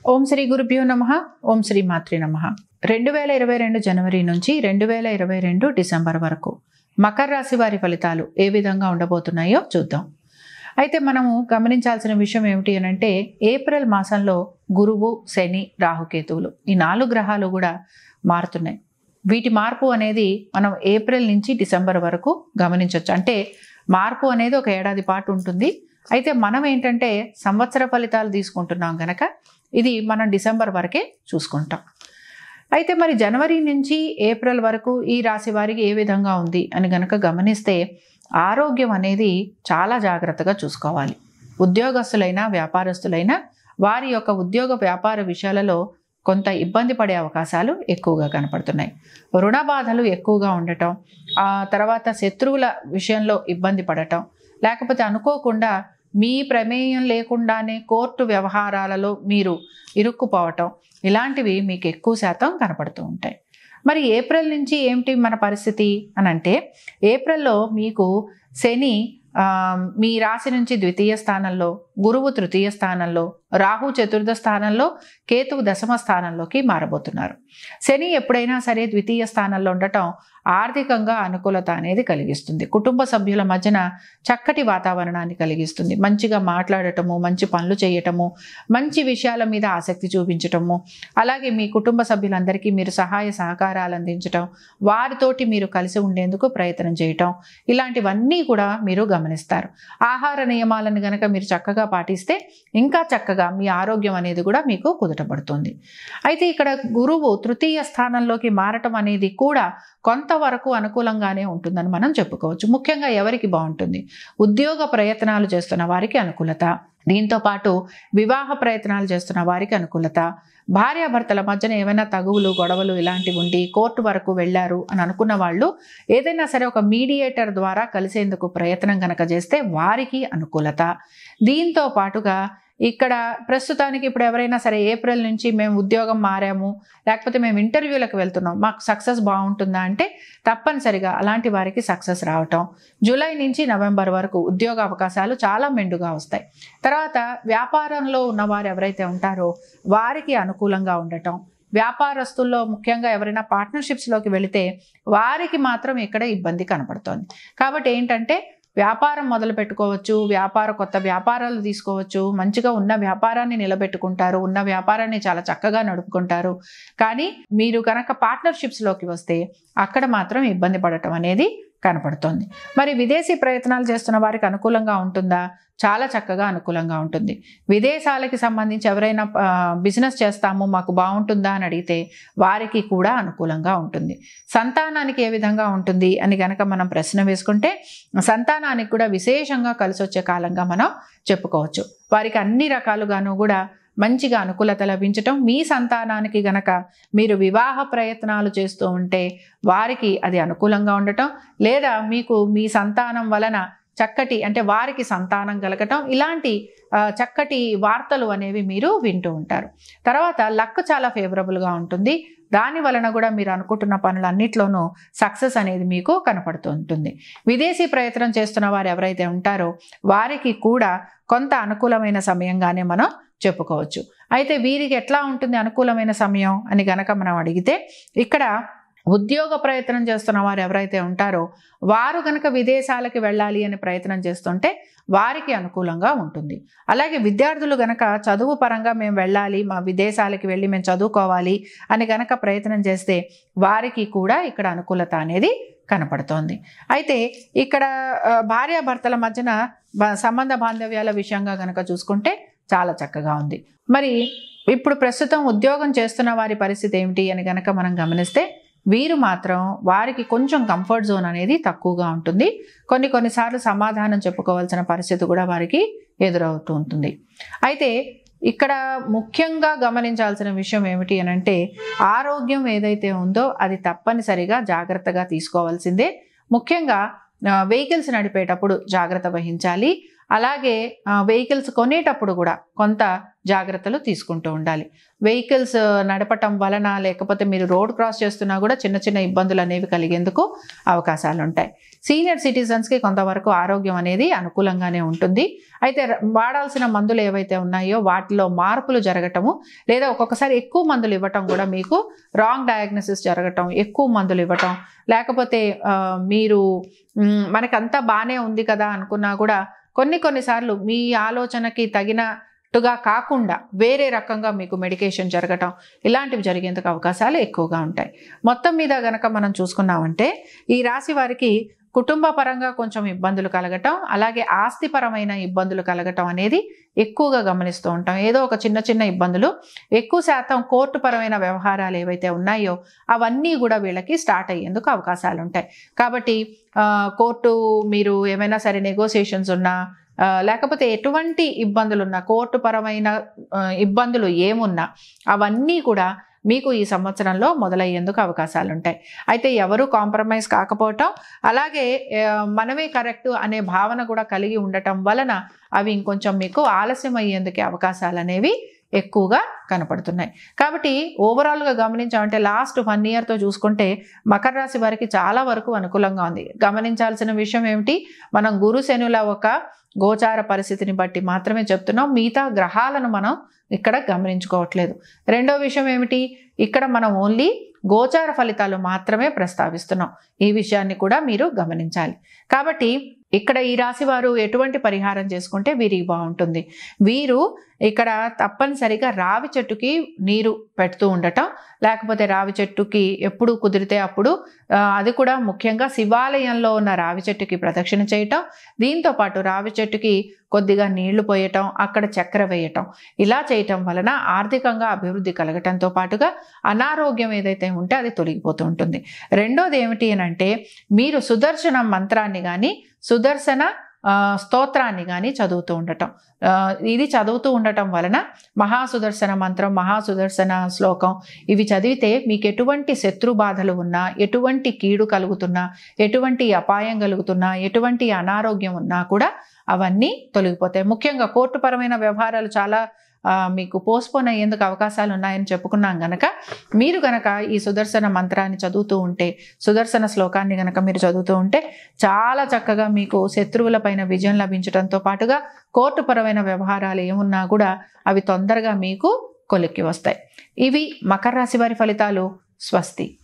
ఓం శ్రీ గురుభ్యో నమ ఓం శ్రీ మాత్రి నమ రెండు వేల ఇరవై రెండు జనవరి నుంచి రెండు వేల ఇరవై రెండు డిసెంబర్ వరకు మకర రాశి వారి ఫలితాలు ఏ విధంగా ఉండబోతున్నాయో చూద్దాం అయితే మనము గమనించాల్సిన విషయం ఏమిటి అని అంటే ఏప్రిల్ మాసంలో గురువు శని రాహుకేతువులు ఈ నాలుగు గ్రహాలు కూడా మారుతున్నాయి వీటి మార్పు అనేది మనం ఏప్రిల్ నుంచి డిసెంబర్ వరకు గమనించవచ్చు అంటే మార్పు అనేది ఒక ఏడాది పాటు ఉంటుంది అయితే మనం ఏంటంటే సంవత్సర ఫలితాలు తీసుకుంటున్నాం గనక ఇది మనం డిసెంబర్ వరకే చూసుకుంటాం అయితే మరి జనవరి నుంచి ఏప్రిల్ వరకు ఈ రాశి వారికి ఏ విధంగా ఉంది అని గనక గమనిస్తే ఆరోగ్యం అనేది చాలా జాగ్రత్తగా చూసుకోవాలి ఉద్యోగస్తులైనా వ్యాపారస్తులైనా వారి యొక్క ఉద్యోగ వ్యాపార విషయాలలో కొంత ఇబ్బంది పడే అవకాశాలు ఎక్కువగా కనపడుతున్నాయి రుణ బాధలు ఎక్కువగా ఉండటం ఆ తర్వాత శత్రువుల విషయంలో ఇబ్బంది పడటం లేకపోతే అనుకోకుండా మీ ప్రమేయం లేకుండానే కోర్టు వ్యవహారాలలో మీరు ఇరుక్కుపోవటం ఇలాంటివి మీకు ఎక్కువ శాతం కనపడుతూ ఉంటాయి మరి ఏప్రిల్ నుంచి ఏమిటి మన పరిస్థితి అని అంటే ఏప్రిల్లో మీకు శని ఆ, మీ రాశి నుంచి ద్వితీయ స్థానంలో గురువు తృతీయ స్థానంలో రాహు చతుర్థ స్థానంలో కేతువు దశమ స్థానంలోకి మారబోతున్నారు శని ఎప్పుడైనా సరే ద్వితీయ స్థానంలో ఉండటం ఆర్థికంగా అనుకూలత అనేది కలిగిస్తుంది కుటుంబ సభ్యుల మధ్యన చక్కటి వాతావరణాన్ని కలిగిస్తుంది మంచిగా మాట్లాడటము మంచి పనులు చేయటము మంచి విషయాల మీద ఆసక్తి చూపించటము అలాగే మీ కుటుంబ సభ్యులందరికీ మీరు సహాయ సహకారాలు అందించటం వారితోటి మీరు కలిసి ఉండేందుకు ప్రయత్నం చేయటం ఇలాంటివన్నీ కూడా మీరు గమనిస్తారు ఆహార నియమాలను గనక మీరు చక్కగా పాటిస్తే ఇంకా చక్కగా మీ ఆరోగ్యం అనేది కూడా మీకు కుదుటపడుతుంది అయితే ఇక్కడ గురువు తృతీయ స్థానంలోకి మారటం అనేది కూడా కొంతవరకు అనుకూలంగానే ఉంటుందని మనం చెప్పుకోవచ్చు ముఖ్యంగా ఎవరికి బాగుంటుంది ఉద్యోగ ప్రయత్నాలు చేస్తున్న వారికి అనుకూలత దీంతో పాటు వివాహ ప్రయత్నాలు చేస్తున్న వారికి అనుకూలత భార్యాభర్తల మధ్యన ఏమైనా తగువులు గొడవలు ఇలాంటివి ఉండి కోర్టు వరకు వెళ్ళారు అని అనుకున్న వాళ్ళు ఏదైనా సరే ఒక మీడియేటర్ ద్వారా కలిసేందుకు ప్రయత్నం కనుక చేస్తే వారికి అనుకూలత దీంతో పాటుగా ఇక్కడ ప్రస్తుతానికి ఇప్పుడు ఎవరైనా సరే ఏప్రిల్ నుంచి మేము ఉద్యోగం మారాము లేకపోతే మేము ఇంటర్వ్యూలకు వెళ్తున్నాం మాకు సక్సెస్ బాగుంటుందా అంటే తప్పనిసరిగా అలాంటి వారికి సక్సెస్ రావటం జూలై నుంచి నవంబర్ వరకు ఉద్యోగ అవకాశాలు చాలా మెండుగా వస్తాయి తర్వాత వ్యాపారంలో ఉన్నవారు ఎవరైతే ఉంటారో వారికి అనుకూలంగా ఉండటం వ్యాపారస్తుల్లో ముఖ్యంగా ఎవరైనా పార్ట్నర్షిప్స్లోకి వెళితే వారికి మాత్రం ఇక్కడ ఇబ్బంది కనపడుతోంది కాబట్టి ఏంటంటే వ్యాపారం మొదలు పెట్టుకోవచ్చు వ్యాపార కొత్త వ్యాపారాలు తీసుకోవచ్చు మంచిగా ఉన్న వ్యాపారాన్ని నిలబెట్టుకుంటారు ఉన్న వ్యాపారాన్ని చాలా చక్కగా నడుపుకుంటారు కానీ మీరు కనుక పార్ట్నర్షిప్స్లోకి వస్తే అక్కడ మాత్రం ఇబ్బంది పడటం అనేది కనపడుతోంది మరి విదేశీ ప్రయత్నాలు చేస్తున్న వారికి అనుకూలంగా ఉంటుందా చాలా చక్కగా అనుకూలంగా ఉంటుంది విదేశాలకి సంబంధించి ఎవరైనా ఆ, బిజినెస్ చేస్తాము మాకు బాగుంటుందా అని అడిగితే వారికి కూడా అనుకూలంగా ఉంటుంది సంతానానికి ఏ విధంగా ఉంటుంది అని గనక మనం ప్రశ్న వేసుకుంటే సంతానానికి కూడా విశేషంగా కలిసి వచ్చే కాలంగా మనం చెప్పుకోవచ్చు వారికి అన్ని రకాలుగాను కూడా మంచిగా అనుకూలత లభించటం మీ సంతానానికి గనక మీరు వివాహ ప్రయత్నాలు చేస్తూ ఉంటే వారికి అది అనుకూలంగా ఉండటం లేదా మీకు మీ సంతానం వలన చక్కటి అంటే వారికి సంతానం కలగటం ఇలాంటి ఆ, చక్కటి వార్తలు అనేవి మీరు వింటూ ఉంటారు తర్వాత లక్ చాలా ఫేవరబుల్గా ఉంటుంది దాని వలన కూడా మీరు అనుకుంటున్న పనులన్నిట్లోనూ సక్సెస్ అనేది మీకు కనపడుతూ ఉంటుంది విదేశీ ప్రయత్నం చేస్తున్న వారు ఎవరైతే ఉంటారో వారికి కూడా కొంత అనుకూలమైన సమయంగానే మనం చెప్పుకోవచ్చు అయితే వీరికి ఎట్లా ఉంటుంది అనుకూలమైన సమయం అని గనక మనం అడిగితే ఇక్కడ ఉద్యోగ ప్రయత్నం చేస్తున్న వారు ఎవరైతే ఉంటారో వారు గనక విదేశాలకి వెళ్ళాలి అని ప్రయత్నం చేస్తుంటే వారికి అనుకూలంగా ఉంటుంది అలాగే విద్యార్థులు గనక చదువు పరంగా మేము వెళ్ళాలి మా విదేశాలకి వెళ్ళి మేము చదువుకోవాలి అని గనక ప్రయత్నం చేస్తే వారికి కూడా ఇక్కడ అనుకూలత అనేది కనపడుతోంది అయితే ఇక్కడ ఆ, భార్యాభర్తల మధ్యన బ- సంబంధ బాంధవ్యాల విషయంగా గనక చూసుకుంటే చాలా చక్కగా ఉంది మరి ఇప్పుడు ప్రస్తుతం ఉద్యోగం చేస్తున్న వారి పరిస్థితి ఏమిటి అని గనక మనం గమనిస్తే వీరు మాత్రం వారికి కొంచెం కంఫర్ట్ జోన్ అనేది తక్కువగా ఉంటుంది కొన్ని కొన్నిసార్లు సమాధానం చెప్పుకోవాల్సిన పరిస్థితి కూడా వారికి ఎదురవుతూ ఉంటుంది అయితే ఇక్కడ ముఖ్యంగా గమనించాల్సిన విషయం ఏమిటి అని అంటే ఆరోగ్యం ఏదైతే ఉందో అది తప్పనిసరిగా జాగ్రత్తగా తీసుకోవాల్సిందే ముఖ్యంగా వెహికల్స్ నడిపేటప్పుడు జాగ్రత్త వహించాలి అలాగే వెహికల్స్ కొనేటప్పుడు కూడా కొంత జాగ్రత్తలు తీసుకుంటూ ఉండాలి వెహికల్స్ నడపటం వలన లేకపోతే మీరు రోడ్ క్రాస్ చేస్తున్నా కూడా చిన్న చిన్న ఇబ్బందులు అనేవి కలిగేందుకు అవకాశాలు ఉంటాయి సీనియర్ సిటిజన్స్కి కొంతవరకు ఆరోగ్యం అనేది అనుకూలంగానే ఉంటుంది అయితే ర- వాడాల్సిన మందులు ఏవైతే ఉన్నాయో వాటిలో మార్పులు జరగటము లేదా ఒక్కొక్కసారి ఎక్కువ మందులు ఇవ్వటం కూడా మీకు రాంగ్ డయాగ్నోసిస్ జరగటం ఎక్కువ మందులు ఇవ్వటం లేకపోతే ఆ, మీరు మ్, మనకంతా బాగానే ఉంది కదా అనుకున్నా కూడా కొన్ని కొన్నిసార్లు మీ ఆలోచనకి తగినట్టుగా కాకుండా వేరే రకంగా మీకు మెడికేషన్ జరగటం ఇలాంటివి జరిగేందుకు అవకాశాలు ఎక్కువగా ఉంటాయి మొత్తం మీద గనక మనం చూసుకున్నామంటే ఈ రాశి వారికి కుటుంబ పరంగా కొంచెం ఇబ్బందులు కలగటం అలాగే ఆస్తిపరమైన ఇబ్బందులు కలగటం అనేది ఎక్కువగా గమనిస్తూ ఉంటాం ఏదో ఒక చిన్న చిన్న ఇబ్బందులు ఎక్కువ శాతం కోర్టు పరమైన వ్యవహారాలు ఏవైతే ఉన్నాయో అవన్నీ కూడా వీళ్ళకి స్టార్ట్ అయ్యేందుకు అవకాశాలు ఉంటాయి కాబట్టి ఆ, కోర్టు మీరు ఏమైనా సరే నెగోసియేషన్స్ ఉన్నా ఆ, లేకపోతే ఎటువంటి ఇబ్బందులు ఉన్నా కోర్టు పరమైన ఆ, ఇబ్బందులు ఏమున్నా అవన్నీ కూడా మీకు ఈ సంవత్సరంలో మొదలయ్యేందుకు అవకాశాలు ఉంటాయి అయితే ఎవరు కాంప్రమైజ్ కాకపోవటం అలాగే ఆ, మనమే కరెక్ట్ అనే భావన కూడా కలిగి ఉండటం వలన అవి ఇంకొంచెం మీకు ఆలస్యం అయ్యేందుకు అవకాశాలు అనేవి ఎక్కువగా కనపడుతున్నాయి కాబట్టి ఓవరాల్గా గమనించామంటే లాస్ట్ వన్ ఇయర్తో చూసుకుంటే మకర రాశి వారికి చాలా వరకు అనుకూలంగా ఉంది గమనించాల్సిన విషయం ఏమిటి మనం గురు శనుల ఒక గోచార పరిస్థితిని బట్టి మాత్రమే చెప్తున్నాం మిగతా గ్రహాలను మనం ఇక్కడ గమనించుకోవట్లేదు రెండో విషయం ఏమిటి ఇక్కడ మనం ఓన్లీ గోచార ఫలితాలు మాత్రమే ప్రస్తావిస్తున్నాం ఈ విషయాన్ని కూడా మీరు గమనించాలి కాబట్టి ఇక్కడ ఈ రాశి వారు ఎటువంటి పరిహారం చేసుకుంటే వీరికి బాగుంటుంది వీరు ఇక్కడ తప్పనిసరిగా రావి చెట్టుకి నీరు పెడుతూ ఉండటం లేకపోతే రావి చెట్టుకి ఎప్పుడు కుదిరితే అప్పుడు ఆ, అది కూడా ముఖ్యంగా శివాలయంలో ఉన్న రావి చెట్టుకి ప్రదక్షిణ చేయటం దీంతో పాటు రావి చెట్టుకి కొద్దిగా నీళ్లు పోయటం అక్కడ చక్కెర వేయటం ఇలా చేయటం వలన ఆర్థికంగా అభివృద్ధి కలగటంతో పాటుగా అనారోగ్యం ఏదైతే ఉంటే అది తొలగిపోతూ ఉంటుంది రెండోది ఏమిటి అని అంటే మీరు సుదర్శన మంత్రాన్ని కానీ సుదర్శన ఆ, స్తోత్రాన్ని కానీ చదువుతూ ఉండటం ఆ, ఇది చదువుతూ ఉండటం వలన మహాసుదర్శన మంత్రం మహాసుదర్శన శ్లోకం ఇవి చదివితే మీకు ఎటువంటి శత్రు బాధలు ఉన్నా ఎటువంటి కీడు కలుగుతున్నా ఎటువంటి అపాయం కలుగుతున్నా ఎటువంటి అనారోగ్యం ఉన్నా కూడా అవన్నీ తొలగిపోతాయి ముఖ్యంగా కోర్టుపరమైన వ్యవహారాలు చాలా ఆ, మీకు పోస్ట్పోన్ అయ్యేందుకు అవకాశాలు ఉన్నాయని చెప్పుకున్నాం గనక మీరు గనక ఈ సుదర్శన మంత్రాన్ని చదువుతూ ఉంటే సుదర్శన శ్లోకాన్ని గనక మీరు చదువుతూ ఉంటే చాలా చక్కగా మీకు శత్రువులపైన విజయం లభించడంతో పాటుగా కోర్టుపరమైన వ్యవహారాలు ఏమున్నా కూడా అవి తొందరగా మీకు కొలిక్కి వస్తాయి ఇవి మకర రాశి వారి ఫలితాలు స్వస్తి